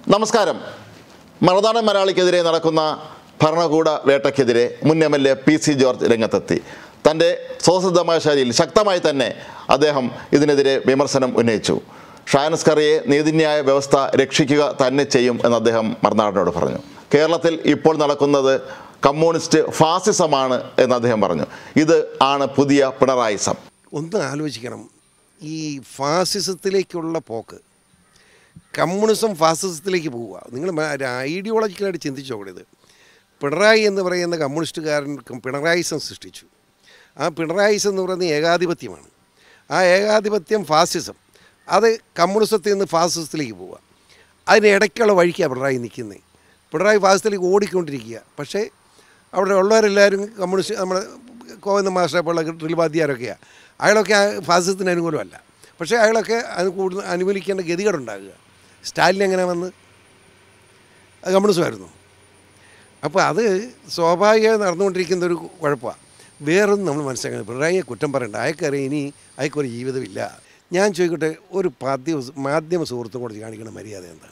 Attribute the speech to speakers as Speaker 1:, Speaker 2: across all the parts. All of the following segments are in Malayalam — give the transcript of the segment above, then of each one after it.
Speaker 1: നമസ്കാരം മറുനാടൻ മലയാളിക്കെതിരെ നടക്കുന്ന ഭരണകൂട വേട്ടയ്ക്കെതിരെ മുൻ M L A P C George രംഗത്തെത്തി തൻ്റെ സ്വതസിദ്ധമായ ശൈലിയിൽ ശക്തമായി തന്നെ അദ്ദേഹം ഇതിനെതിരെ വിമർശനം ഉന്നയിച്ചു ഷാനസ് കറിയെ നീതിന്യായ വ്യവസ്ഥ രക്ഷിക്കുക തന്നെ ചെയ്യും എന്ന് അദ്ദേഹം മറുനാടിനോട് പറഞ്ഞു കേരളത്തിൽ ഇപ്പോൾ നടക്കുന്നത് കമ്മ്യൂണിസ്റ്റ് ഫാസിസമാണ് എന്ന് അദ്ദേഹം പറഞ്ഞു ഇത് ആണ് പുതിയ പിണറായിസം
Speaker 2: ഒന്ന് ആലോചിക്കണം ഈ ഫാസിസത്തിലേക്കുള്ള പോക്ക് കമ്മ്യൂണിസം ഫാസിസത്തിലേക്ക് പോവുക നിങ്ങൾ ഐഡിയോളജിക്കലായിട്ട് ചിന്തിച്ചു നോക്കണത് പിണറായി എന്ന് പറയുന്ന കമ്മ്യൂണിസ്റ്റുകാരൻ പിണറായിസം സൃഷ്ടിച്ചു ആ പിണറായിസം എന്ന് പറയുന്നത് ഏകാധിപത്യമാണ് ആ ഏകാധിപത്യം ഫാസിസം അത് കമ്മ്യൂണിസത്തിൽ നിന്ന് ഫാസിസത്തിലേക്ക് പോവുക അതിന് ഇടയ്ക്കുള്ള വഴിക്കാണ് പിണറായി നിൽക്കുന്നത് പിണറായി ഫാസിസത്തിലേക്ക് ഓടിക്കൊണ്ടിരിക്കുക പക്ഷേ അവിടെ ഉള്ളവരെല്ലാവരും കമ്മ്യൂണിസ്റ്റ് നമ്മുടെ കോവിന്ദ മാസ്റ്ററെ പോലുള്ള ഡ്രിൽവാദ്യാരൊക്കെയാണ് അയാളൊക്കെ ആ ഫാസിസത്തിന് അനുകൂലമല്ല പക്ഷേ അയാളൊക്കെ അത് കൂടുതൽ അനുകൂലിക്കേണ്ട ഗതികേടുണ്ടാകുക സ്റ്റാലിൻ എങ്ങനെ വന്ന് അത് കമ്മ്യൂണിസമായിരുന്നു അപ്പോൾ അത് സ്വാഭാവികമായി നടന്നുകൊണ്ടിരിക്കുന്ന ഒരു കുഴപ്പമാണ് വേറൊന്നും നമ്മൾ മനസ്സിലാക്കുന്നത് പിണറായിയെ കുറ്റം പറയണ്ട അയക്കറിയാം ഇനി അയക്കൊരു ജീവിതമില്ല ഞാൻ ചോദിക്കട്ടെ ഒരു മാധ്യമ മാധ്യമ സുഹൃത്തും കൂടെ കാണിക്കുന്ന മര്യാദ എന്താണ്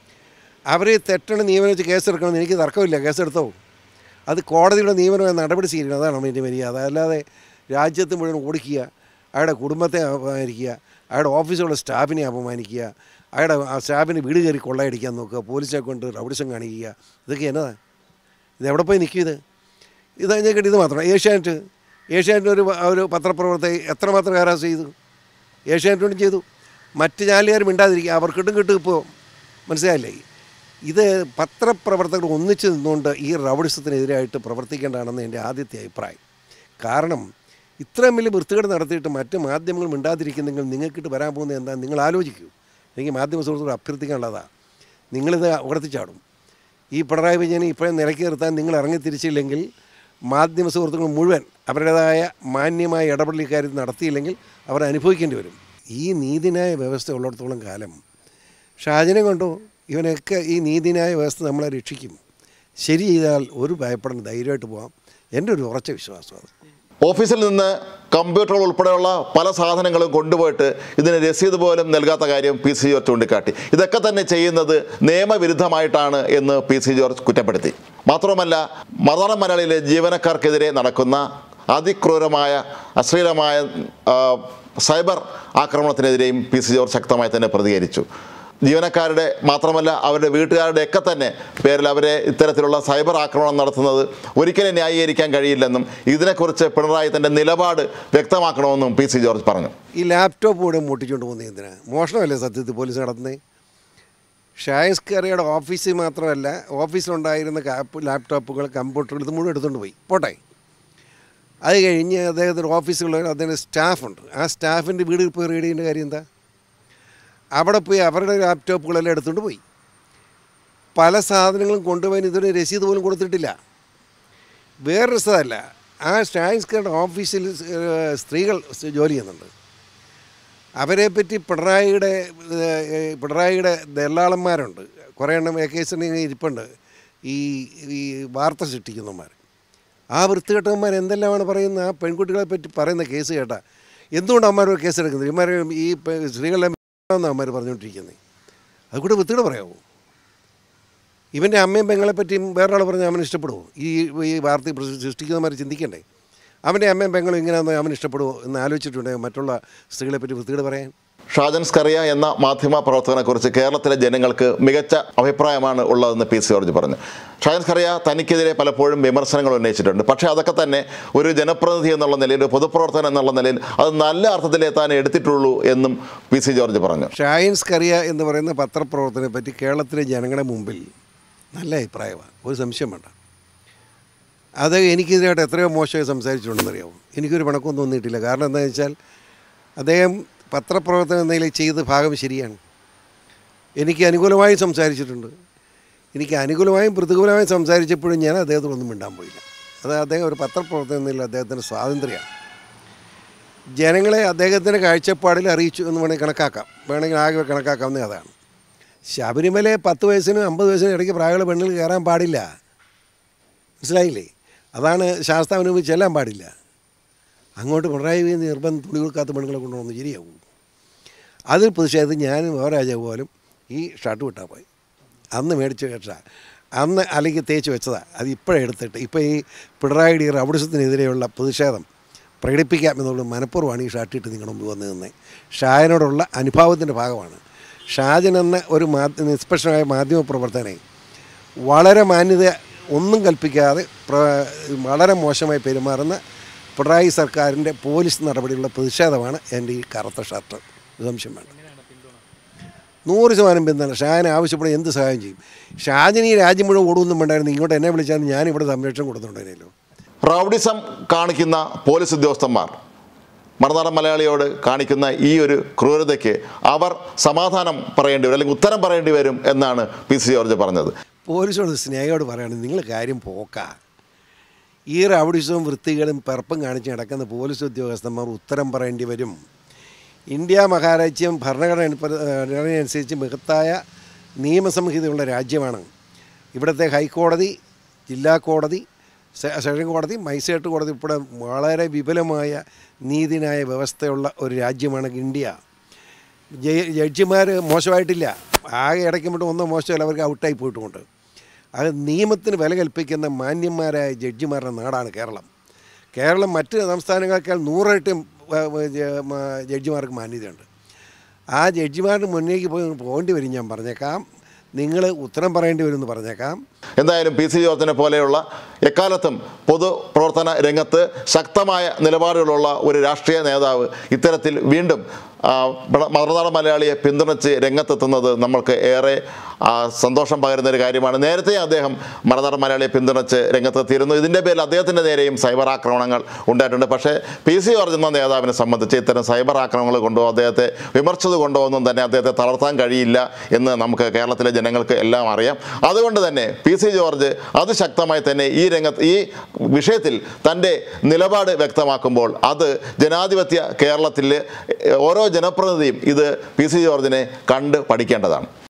Speaker 2: അവർ തെറ്റണ നിയമനം വെച്ച് കേസെടുക്കണമെന്ന് എനിക്ക് തർക്കമില്ല കേസെടുത്തോ അത് കോടതിയുടെ നിയമനമായ നടപടി സ്വീകരിക്കണം അതാണ് എൻ്റെ മര്യാദ അല്ലാതെ രാജ്യത്ത് മുഴുവൻ ഓടിക്കുക അയാളുടെ കുടുംബത്തെ അപമാനിക്കുക അയാളുടെ ഓഫീസിലുള്ള സ്റ്റാഫിനെ അപമാനിക്കുക അയാളുടെ ആ സ്റ്റാഫിന് വീട് കയറി കൊള്ളയടിക്കാൻ നോക്കുക പോലീസിനെ കൊണ്ട് റൗഡിസം കാണിക്കുക ഇതൊക്കെ എന്നതാ ഇത് എവിടെ പോയി നിൽക്കും ഇത് ഇത് കഴിഞ്ഞിട്ട് ഇത് മാത്രം ഏഷ്യാനെറ്റ് ഏഷ്യാനെറ്റ് ഒരു ഒരു പത്രപ്രവർത്തകർ എത്രമാത്രം ഹരാസ് ചെയ്തു ഏഷ്യാനെറ്റും ചെയ്തു മറ്റ് ചാനലുകാർ മിണ്ടാതിരിക്കുക അവർക്കിട്ടും കിട്ടും ഇപ്പോൾ മനസ്സിലായില്ലേ ഇത് പത്രപ്രവർത്തകർ ഒന്നിച്ച് നിന്നുകൊണ്ട് ഈ റൗഡിസത്തിനെതിരായിട്ട് പ്രവർത്തിക്കേണ്ടതാണെന്ന് എൻ്റെ ആദ്യത്തെ അഭിപ്രായം കാരണം ഇത്രയും വലിയ വൃത്തികേട് നടത്തിയിട്ട് മറ്റ് മാധ്യമങ്ങൾ മിണ്ടാതിരിക്കുന്നെങ്കിൽ നിങ്ങൾക്കിട്ട് വരാൻ പോകുന്നത് എന്താ നിങ്ങൾ ആലോചിക്കൂ എനിക്ക് മാധ്യമ സുഹൃത്തുക്കൾ അഭ്യർത്ഥിക്കാനുള്ളതാണ് നിങ്ങളിത് ഉടത്തിച്ചാടും ഈ പിണറായി വിജയനെ ഇപ്പോഴും നിലയ്ക്ക് നിർത്താൻ നിങ്ങൾ ഇറങ്ങി തിരിച്ചില്ലെങ്കിൽ മാധ്യമ സുഹൃത്തുക്കൾ മുഴുവൻ അവരുടേതായ മാന്യമായ ഇടപെടൽ ഇക്കാര്യത്തിൽ നടത്തിയില്ലെങ്കിൽ അവർ അനുഭവിക്കേണ്ടി വരും ഈ നീതിന്യായ വ്യവസ്ഥ ഉള്ളിടത്തോളം കാലം ഷാജനെ കൊണ്ടോ ഇവനൊക്കെ ഈ നീതിന്യായ വ്യവസ്ഥ നമ്മളെ രക്ഷിക്കും ശരി ചെയ്താൽ ഒരു ഭയപ്പെടേണ്ട ധൈര്യമായിട്ട് പോകാം എൻ്റെ ഒരു ഉറച്ച വിശ്വാസം അത്
Speaker 1: ഓഫീസിൽ നിന്ന് കമ്പ്യൂട്ടറുകൾ ഉൾപ്പെടെയുള്ള പല സാധനങ്ങളും കൊണ്ടുപോയിട്ട് ഇതിന് രസീത് പോലും നൽകാത്ത കാര്യം പി സി ജോർജ് ചൂണ്ടിക്കാട്ടി ഇതൊക്കെ തന്നെ ചെയ്യുന്നത് നിയമവിരുദ്ധമായിട്ടാണ് എന്ന് പി സി ജോർജ് കുറ്റപ്പെടുത്തി മാത്രമല്ല മറുനാടൻ മലയാളിയിലെ ജീവനക്കാർക്കെതിരെ നടക്കുന്ന അതിക്രൂരമായ അശ്ലീലമായ ആ, സൈബർ ആക്രമണത്തിനെതിരെയും പി സി ജോർജ് ശക്തമായി തന്നെ പ്രതികരിച്ചു ജീവനക്കാരുടെ മാത്രമല്ല അവരുടെ വീട്ടുകാരുടെ ഒക്കെ തന്നെ പേരിൽ അവരെ ഇത്തരത്തിലുള്ള സൈബർ ആക്രമണം നടത്തുന്നത് ഒരിക്കലും ന്യായീകരിക്കാൻ കഴിയില്ലെന്നും ഇതിനെക്കുറിച്ച് പിണറായി തൻ്റെ നിലപാട് വ്യക്തമാക്കണമെന്നും പി സി ജോർജ് പറഞ്ഞു
Speaker 2: ഈ ലാപ്ടോപ്പ് കൂടെ മുട്ടിച്ചുകൊണ്ട് പോകുന്നത് എന്തിനാ മോഷണമല്ലേ സത്യത്തിൽ പോലീസ് നടത്തുന്നത് ഷായസ് കറിയുടെ ഓഫീസിൽ മാത്രമല്ല ഓഫീസിലുണ്ടായിരുന്ന കാപ്പ് ലാപ്ടോപ്പുകൾ കമ്പ്യൂട്ടറുകൾ ഇത് മുഴുവൻ എടുത്തുകൊണ്ട് പോയി പോട്ടെ അത് കഴിഞ്ഞ് അദ്ദേഹത്തിൻ്റെ ഓഫീസുകളിൽ അദ്ദേഹത്തിൻ്റെ സ്റ്റാഫുണ്ട് ആ സ്റ്റാഫിൻ്റെ വീട്ടിൽ പോയി റീഡ് ചെയ്യേണ്ട കാര്യം എന്താ അവിടെ പോയി അവരുടെ ലാപ്ടോപ്പുകളെല്ലാം എടുത്തുകൊണ്ട് പോയി പല സാധനങ്ങളും കൊണ്ടുപോയി ഇതൊരു രസീത് പോലും കൊടുത്തിട്ടില്ല വേറൊരു സ്ഥലമല്ല ആ ഷായസ്കറുടെ ഓഫീസിൽ ഏഹ്, സ്ത്രീകൾ ജോലി ചെയ്യുന്നുണ്ട് അവരെപ്പറ്റി പിണറായിയുടെ ഏഹ്, പിണറായിയുടെ ദല്ലാളന്മാരുണ്ട് കുറേ എണ്ണം എ കേസിന് ഇരിപ്പുണ്ട് ഈ ഈ വാർത്ത സൃഷ്ടിക്കുന്നവന്മാർ ആ വൃത്തികെട്ടവന്മാർ എന്തെല്ലാമാണ് പറയുന്നത് ആ പെൺകുട്ടികളെ പറ്റി പറയുന്ന കേസ് കേട്ടാ എന്തുകൊണ്ട് അമ്മമാർ കേസ് എടുക്കുന്നത് ഇവന്മാർ ഈ പെ- സ്ത്രീകളെ എന്നാണ് അമ്മമാർ പറഞ്ഞുകൊണ്ടിരിക്കുന്നത് അതുകൂടെ വൃത്തികേട് പറയാമോ ഇവൻ്റെ അമ്മയും പെങ്ങളെ പറ്റിയും വേറൊരാൾ പറഞ്ഞാൽ അവൻ ഇഷ്ടപ്പെടുമോ ഈ ഈ വാർത്ത സൃഷ്ടിക്കുന്നവന്മാർ ചിന്തിക്കണ്ടേ അവൻ്റെ അമ്മയും പെങ്ങളും ഇങ്ങനെയാണെന്ന് അവൻ ഇഷ്ടപ്പെടുമോ എന്ന് ആലോചിച്ചിട്ടുണ്ടെങ്കിൽ മറ്റുള്ള സ്ത്രീകളെ പറ്റി വൃത്തികേട് പറയാൻ
Speaker 1: ഷാജൻ സ്കറിയ എന്ന മാധ്യമ പ്രവർത്തകനെക്കുറിച്ച് കേരളത്തിലെ ജനങ്ങൾക്ക് മികച്ച അഭിപ്രായമാണ് ഉള്ളതെന്ന് പി സി ജോർജ് പറഞ്ഞു ഷാജൻ സ്കറിയ തനിക്കെതിരെ പലപ്പോഴും വിമർശനങ്ങൾ ഉന്നയിച്ചിട്ടുണ്ട് പക്ഷേ അതൊക്കെ തന്നെ ഒരു ജനപ്രതിനിധി എന്നുള്ള നിലയിൽ ഒരു പൊതുപ്രവർത്തകൻ എന്നുള്ള നിലയിൽ അത് നല്ല അർത്ഥത്തിലേ താൻ എടുത്തിട്ടുള്ളൂ എന്നും പി സി ജോർജ് പറഞ്ഞു
Speaker 2: ഷായൻസ് കറിയ എന്ന് പറയുന്ന പത്രപ്രവർത്തനെ പറ്റി കേരളത്തിലെ ജനങ്ങളുടെ മുമ്പിൽ നല്ല അഭിപ്രായമാണ് ഒരു സംശയം വേണ്ട അത് എനിക്കെതിരായിട്ട് എത്രയോ മോശമായി സംസാരിച്ചിട്ടുണ്ടെന്നറിയാമോ എനിക്കൊരു പണക്കൊന്നും തോന്നിയിട്ടില്ല കാരണം എന്താണെന്ന് വെച്ചാൽ അദ്ദേഹം പത്രപ്രവർത്തനം എന്നതിൽ ചെയ്ത ഭാഗം ശരിയാണ് എനിക്ക് അനുകൂലമായി സംസാരിച്ചിട്ടുണ്ട് എനിക്ക് അനുകൂലമായും പ്രതികൂലമായും സംസാരിച്ചപ്പോഴും ഞാൻ അദ്ദേഹത്തോടൊന്നും മിണ്ടാൻ പോയില്ല അത് അദ്ദേഹം ഒരു പത്രപ്രവർത്തനം എന്നതിൽ അദ്ദേഹത്തിൻ്റെ സ്വാതന്ത്ര്യമാണ് ജനങ്ങളെ അദ്ദേഹത്തിൻ്റെ കാഴ്ചപ്പാടിൽ അറിയിച്ചു എന്ന് വേണമെങ്കിൽ കണക്കാക്കാം വേണമെങ്കിൽ ആകെ കണക്കാക്കാവുന്ന അതാണ് ശബരിമല പത്ത് വയസ്സിനും അമ്പത് വയസ്സിനും ഇടയ്ക്ക് പ്രായമുള്ള പെണ്ണുങ്ങൾ കയറാൻ പാടില്ല മനസ്സിലായില്ലേ അതാണ് ശാസ്താവിന് ചെല്ലാൻ പാടില്ല അങ്ങോട്ട് പിണറായി വിജയൻ നിർബന്ധം തുണി കൊടുക്കാത്ത പെണ്ണുങ്ങളെ കൊണ്ടുവന്ന് ശരിയാവും അതിൽ പ്രതിഷേധം ഞാനും വേറെ രാജാവ് പോലും ഈ ഷർട്ട് വിട്ടാൽ പോയി അന്ന് മേടിച്ച കേട്ട അന്ന് അല്ലെങ്കിൽ തേച്ച് വെച്ചതാണ് അത് ഇപ്പോഴേ എടുത്തിട്ട് ഇപ്പോൾ ഈ പിണറായിയുടെ ഈ റൗഡിസത്തിനെതിരെയുള്ള പ്രതിഷേധം പ്രകടിപ്പിക്കാം എന്നുള്ളത് മനഃപൂർവ്വമാണ് ഈ ഷാട്ടിട്ട് നിങ്ങളുടെ മുമ്പ് വന്ന് നിന്നത് ഷാജനോടുള്ള അനുഭാവത്തിൻ്റെ ഭാഗമാണ് ഷാജൻ എന്ന ഒരു മാധ്യ നിഷ്പക്ഷമായ മാധ്യമ പ്രവർത്തനെ വളരെ മാന്യത ഒന്നും കൽപ്പിക്കാതെ പ്ര വളരെ മോശമായി പെരുമാറുന്ന പിണറായി സർക്കാരിൻ്റെ പോലീസ് നടപടിയുള്ള പ്രതിഷേധമാണ് എൻ്റെ ഈ കറുത്ത ഷർട്ട് സംശയം വേണ്ട നൂറ് ശതമാനം പിന്തുണ ഷാജൻ ആവശ്യപ്പെടുന്ന എന്ത് സഹായം ചെയ്യും ഷാജൻ ഈ രാജ്യം മുഴുവൻ ഓടുമൊന്നും വേണ്ടായിരുന്നു ഇങ്ങോട്ട് എന്നെ വിളിച്ചാൽ ഞാനിവിടെ സംരക്ഷണം കൊടുത്തുണ്ടായിരുന്നല്ലോ
Speaker 1: റൗഡിസം കാണിക്കുന്ന പോലീസ് ഉദ്യോഗസ്ഥന്മാർ മറുനാടൻ മലയാളിയോട് കാണിക്കുന്ന ഈ ഒരു ക്രൂരതയ്ക്ക് അവർ സമാധാനം പറയേണ്ടി വരും അല്ലെങ്കിൽ ഉത്തരം പറയേണ്ടി വരും എന്നാണ് പി സി ജോർജ് പറഞ്ഞത്
Speaker 2: പോലീസോട് സ്നേഹയോട് പറയുകയാണ് നിങ്ങൾ കാര്യം പോക്കാ ഈ റൗഡിസവും വൃത്തികളും പെറപ്പും കാണിച്ച് നടക്കുന്ന പോലീസ് ഉദ്യോഗസ്ഥന്മാർ ഉത്തരം പറയേണ്ടി വരും ഇന്ത്യ മഹാരാജ്യം ഭരണഘടന അനുപ- ഘടനയനുസരിച്ച് മഹത്തായ നിയമസംഹിതയുള്ള രാജ്യമാണ് ഇവിടുത്തെ ഹൈക്കോടതി ജില്ലാ കോടതി സെ- സെഷൻ കോടതി മജിസ്ട്രേറ്റ് കോടതി ഉൾപ്പെടെ വളരെ വിപുലമായ നീതിന്യായ വ്യവസ്ഥയുള്ള ഒരു രാജ്യമാണ് ഇന്ത്യ ജയ- ജഡ്ജിമാർ മോശമായിട്ടില്ല ആകെ ഇടയ്ക്കുമ്പോട്ട് ഒന്നോ മോശമല്ല അവർക്ക് ഔട്ടായി പോയിട്ടുമുണ്ട് അത് നിയമത്തിന് വില കൽപ്പിക്കുന്ന മാന്യന്മാരായ ജഡ്ജിമാരുടെ നാടാണ് കേരളം കേരളം മറ്റ് സംസ്ഥാനങ്ങളെക്കാൾ നൂറിരട്ടി ആ, ജ- മ- ജഡ്ജിമാർക്ക് മാന്യതയുണ്ട് ആ ജഡ്ജിമാരുടെ മുന്നേക്ക് പോയി പോകേണ്ടി വരും ഞാൻ പറഞ്ഞേക്കാം നിങ്ങൾ ഉത്തരം പറയേണ്ടി വരും എന്ന് പറഞ്ഞേക്കാം
Speaker 1: എന്തായാലും പി സി ജോർജിനെ പോലെയുള്ള എക്കാലത്തും പൊതു പ്രവർത്തന രംഗത്ത് ശക്തമായ നിലപാടുകളുള്ള ഒരു രാഷ്ട്രീയ നേതാവ് ഇത്തരത്തിൽ വീണ്ടും ആ, മ- മറുനാടൻ മലയാളിയെ പിന്തുണച്ച് രംഗത്തെത്തുന്നത് നമ്മൾക്ക് ഏറെ ആ, സന്തോഷം പകരുന്ന ഒരു കാര്യമാണ് നേരത്തെ അദ്ദേഹം മറുനാടൻ മലയാളിയെ പിന്തുണച്ച് രംഗത്തെത്തിയിരുന്നു ഇതിൻ്റെ പേരിൽ അദ്ദേഹത്തിൻ്റെ നേരെയും സൈബർ ആക്രമണങ്ങൾ ഉണ്ടായിട്ടുണ്ട് പക്ഷേ പി സി ജോർജ് എന്ന നേതാവിനെ സംബന്ധിച്ച് ഇത്തരം സൈബർ ആക്രമണങ്ങൾ കൊണ്ടോ അദ്ദേഹത്തെ വിമർശിച്ചത് കൊണ്ടോ ഒന്നും തന്നെ അദ്ദേഹത്തെ തളർത്താൻ കഴിയില്ല എന്ന് നമുക്ക് കേരളത്തിലെ ജനങ്ങൾക്ക് എല്ലാം അറിയാം അതുകൊണ്ട് തന്നെ പി സി ജോർജ് അതിശക്തമായി തന്നെ ഈ രംഗത്ത് ഈ വിഷയത്തിൽ തൻ്റെ നിലപാട് വ്യക്തമാക്കുമ്പോൾ അത് ജനാധിപത്യ കേരളത്തിൽ ഓരോ ജനപ്രതിനിധിയും ഇത് പി സി ജോർജിനെ കണ്ട് പഠിക്കേണ്ടതാണ്